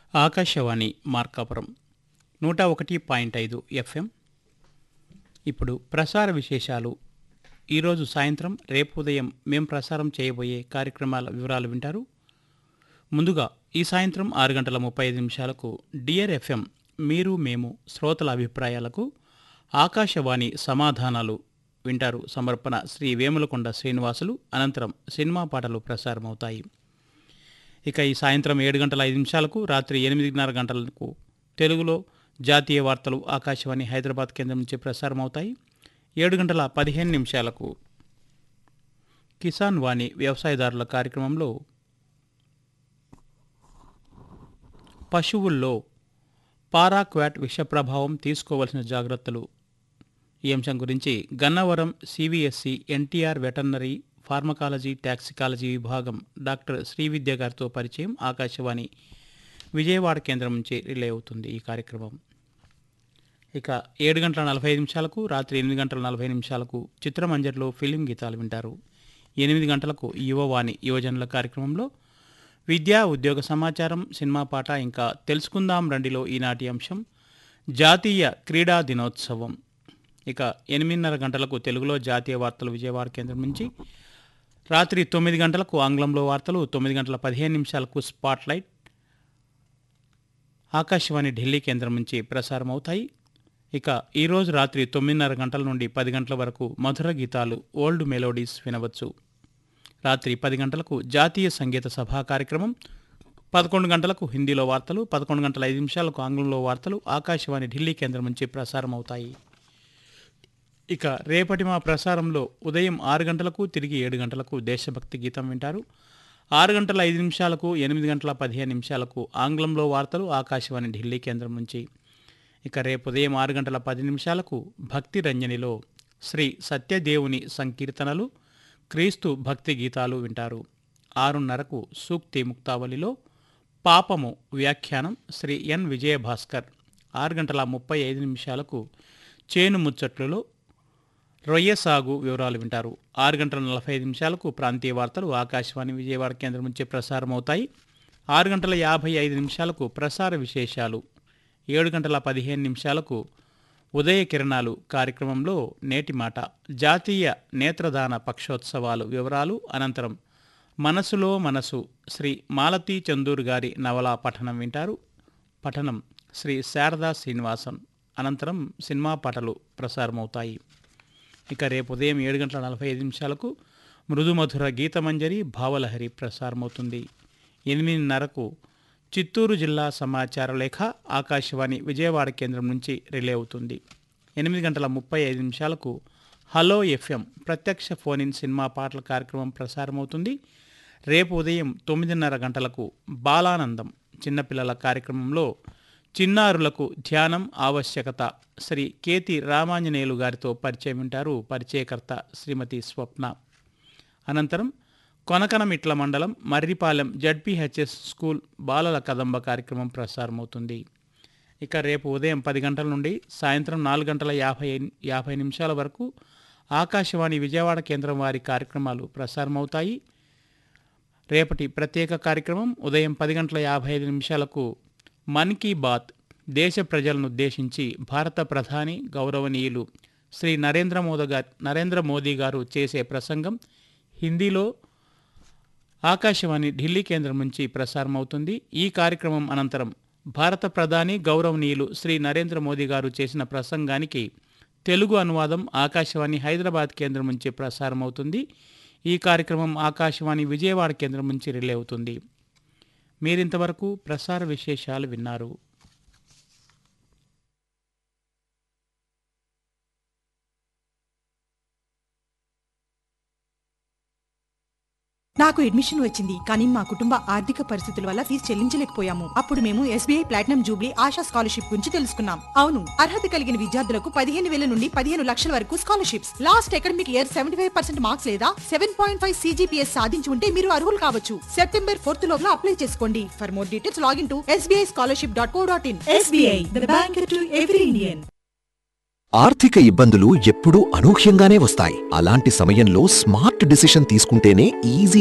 ఆకాశవాణి మార్కాపురం నూట ఒకటి పాయింట్ ఐదు ఎఫ్ఎం ఇప్పుడు ప్రసార విశేషాలు ఈరోజు సాయంత్రం రేపు ఉదయం మేం ప్రసారం చేయబోయే కార్యక్రమాల వివరాలు వింటారు ముందుగా ఈ సాయంత్రం ఆరు గంటల ముప్పై ఐదు నిమిషాలకు డియర్ ఎఫ్ఎం మీరు మేము శ్రోతల అభిప్రాయాలకు ఆకాశవాణి సమాధానాలు వింటారు సమర్పణ శ్రీ వేములకొండ శ్రీనివాసులు అనంతరం సినిమా పాటలు ప్రసారమవుతాయి ఇక ఈ సాయంత్రం ఏడు గంటల ఐదు నిమిషాలకు రాత్రి ఎనిమిదిన్నర గంటలకు తెలుగులో జాతీయ వార్తలు ఆకాశవాణి హైదరాబాద్ కేంద్రం నుంచి ప్రసారమవుతాయి ఏడు గంటల పదిహేను నిమిషాలకు కిసాన్ వాణి వ్యవసాయదారుల కార్యక్రమంలో పశువుల్లో పారాక్వాట్ విష ప్రభావం తీసుకోవలసిన జాగ్రత్తలు ఈ అంశం గురించి Gannavaram CVSC NTR veterinary pharmacology toxicology విభాగం డాక్టర్ శ్రీవిద్య గారితో పరిచయం ఆకాశవాణి విజయవాడ కేంద్రం నుంచి రిలే అవుతుంది ఈ కార్యక్రమం ఇక ఏడు గంటల నలభై ఐదు నిమిషాలకు రాత్రి ఎనిమిది గంటల నలభై నిమిషాలకు చిత్రమంజర్లో ఫిలిం గీతాలు వింటారు ఎనిమిది గంటలకు యువవాణి యువజనుల కార్యక్రమంలో విద్యా ఉద్యోగ సమాచారం సినిమా పాట ఇంకా తెలుసుకుందాం రండిలో ఈనాటి అంశం జాతీయ క్రీడా దినోత్సవం ఇక ఎనిమిదిన్నర గంటలకు తెలుగులో జాతీయ వార్తలు విజయవాడ కేంద్రం నుంచి రాత్రి తొమ్మిది గంటలకు ఆంగ్లంలో వార్తలు తొమ్మిది గంటల పదిహేను నిమిషాలకు స్పాట్ లైట్ ఆకాశవాణి ఢిల్లీ కేంద్రం నుంచి ప్రసారం అవుతాయి ఇక ఈరోజు రాత్రి తొమ్మిదిన్నర గంటల నుండి పది గంటల వరకు మధుర గీతాలు ఓల్డ్ మెలోడీస్ వినవచ్చు రాత్రి పది గంటలకు జాతీయ సంగీత సభా కార్యక్రమం పదకొండు గంటలకు హిందీలో వార్తలు పదకొండు గంటల ఐదు నిమిషాలకు ఆంగ్లంలో వార్తలు ఆకాశవాణి ఢిల్లీ కేంద్రం నుంచి ప్రసారం అవుతాయి ఇక రేపటి మా ప్రసారంలో ఉదయం ఆరు గంటలకు తిరిగి ఏడు గంటలకు దేశభక్తి గీతం వింటారు ఆరు గంటల ఐదు నిమిషాలకు ఎనిమిది గంటల పదిహేను నిమిషాలకు ఆంగ్లంలో వార్తలు ఆకాశవాణి ఢిల్లీ కేంద్రం నుంచి ఇక రేపు ఉదయం ఆరు గంటల పది నిమిషాలకు భక్తి రంజనిలో శ్రీ సత్యదేవుని సంకీర్తనలు క్రీస్తు భక్తి గీతాలు వింటారు ఆరున్నరకు సూక్తి ముక్తావళిలో పాపము వ్యాఖ్యానం శ్రీ ఎన్ విజయభాస్కర్ ఆరు గంటల ముప్పై ఐదు నిమిషాలకు చేను ముచ్చట్లలో రొయ్య సాగు వివరాలు వింటారు ఆరు గంటల నలభై ఐదు నిమిషాలకు ప్రాంతీయ వార్తలు ఆకాశవాణి విజయవాడ కేంద్రం నుంచి ప్రసారం అవుతాయి ఆరు గంటల యాభై ఐదు నిమిషాలకు ప్రసార విశేషాలు ఏడు గంటల పదిహేను నిమిషాలకు ఉదయ కిరణాలు కార్యక్రమంలో నేటి మాట జాతీయ నేత్రదాన పక్షోత్సవాలు వివరాలు అనంతరం మనసులో మనసు శ్రీ మాలతీ చందూర్ గారి నవల పఠనం వింటారు పఠనం శ్రీ శారదా శ్రీనివాసన్ అనంతరం సినిమా పాటలు ప్రసారమవుతాయి ఇక రేపు ఉదయం ఏడు గంటల నలభై ఐదు నిమిషాలకు మృదుమధుర గీతమంజరి భావలహరి ప్రసారమవుతుంది ఎనిమిదిన్నరకు చిత్తూరు జిల్లా సమాచార లేఖ ఆకాశవాణి విజయవాడ కేంద్రం నుంచి రిలే అవుతుంది ఎనిమిది గంటల ముప్పై ఐదు నిమిషాలకు హలో ఎఫ్ఎం ప్రత్యక్ష ఫోన్ ఇన్ సినిమా పాటల కార్యక్రమం ప్రసారమవుతుంది రేపు ఉదయం తొమ్మిదిన్నర గంటలకు బాలానందం చిన్నపిల్లల కార్యక్రమంలో చిన్నారులకు ధ్యానం ఆవశ్యకత శ్రీ కేతి రామాంజనేయులు గారితో పరిచయం ఉంటారు పరిచయకర్త శ్రీమతి స్వప్న అనంతరం కొనకనమిట్ల మండలం మర్రిపాలెం జడ్పీహెచ్ఎస్ స్కూల్ బాలల కదంబ కార్యక్రమం ప్రసారమవుతుంది ఇక రేపు ఉదయం పది గంటల నుండి సాయంత్రం నాలుగు గంటల యాభై యాభై నిమిషాల వరకు ఆకాశవాణి విజయవాడ కేంద్రం వారి కార్యక్రమాలు ప్రసారమవుతాయి రేపటి ప్రత్యేక కార్యక్రమం ఉదయం పది గంటల యాభై ఐదు నిమిషాలకు మన్ కీ బాత్ దేశ ప్రజలను ఉద్దేశించి భారత ప్రధాని గౌరవనీయులు శ్రీ నరేంద్ర మోదీ గారు నరేంద్ర మోదీ గారు చేసే ప్రసంగం హిందీలో ఆకాశవాణి ఢిల్లీ కేంద్రం నుంచి ప్రసారం అవుతుంది ఈ కార్యక్రమం అనంతరం భారత ప్రధాని గౌరవనీయులు శ్రీ నరేంద్ర మోదీ గారు చేసిన ప్రసంగానికి తెలుగు అనువాదం ఆకాశవాణి హైదరాబాద్ కేంద్రం నుంచి ప్రసారం అవుతుంది ఈ కార్యక్రమం ఆకాశవాణి విజయవాడ కేంద్రం నుంచి రిలే అవుతుంది మీరింతవరకు ప్రసార విశేషాలు విన్నారు నాకు అడ్మిషన్ వచ్చింది కానీ మా కుటుంబ ఆర్థిక పరిస్థితుల వల్ల ఫీజు చెల్లించలేకపోయాము అప్పుడు మేము SBI platinum jubilee Asha scholarship గురించి తెలుసుకున్నాం అవును అర్హత కలిగిన విద్యార్థులకు పదిహేను వేల నుండి పదిహేను లక్షల వరకు scholarships last academic year seventy five percent marks లేదా సెవెన్ పాయింట్ ఫైవ్ సీజీపీఎస్ సాధించి ఉంటే మీరు అర్హులు కావచ్చు సెప్టెంబర్ ఫోర్త్ లోపల అప్లై చేసుకోండి for more details login to SBI scholarship dot co dot in SBI the bank to every Indian ఆర్థిక ఇబ్బందులు ఎప్పుడూ అనూహ్యంగానే వస్తాయి అలాంటి సమయంలో స్మార్ట్ డిసిషన్ తీసుకుంటేనే ఈజీ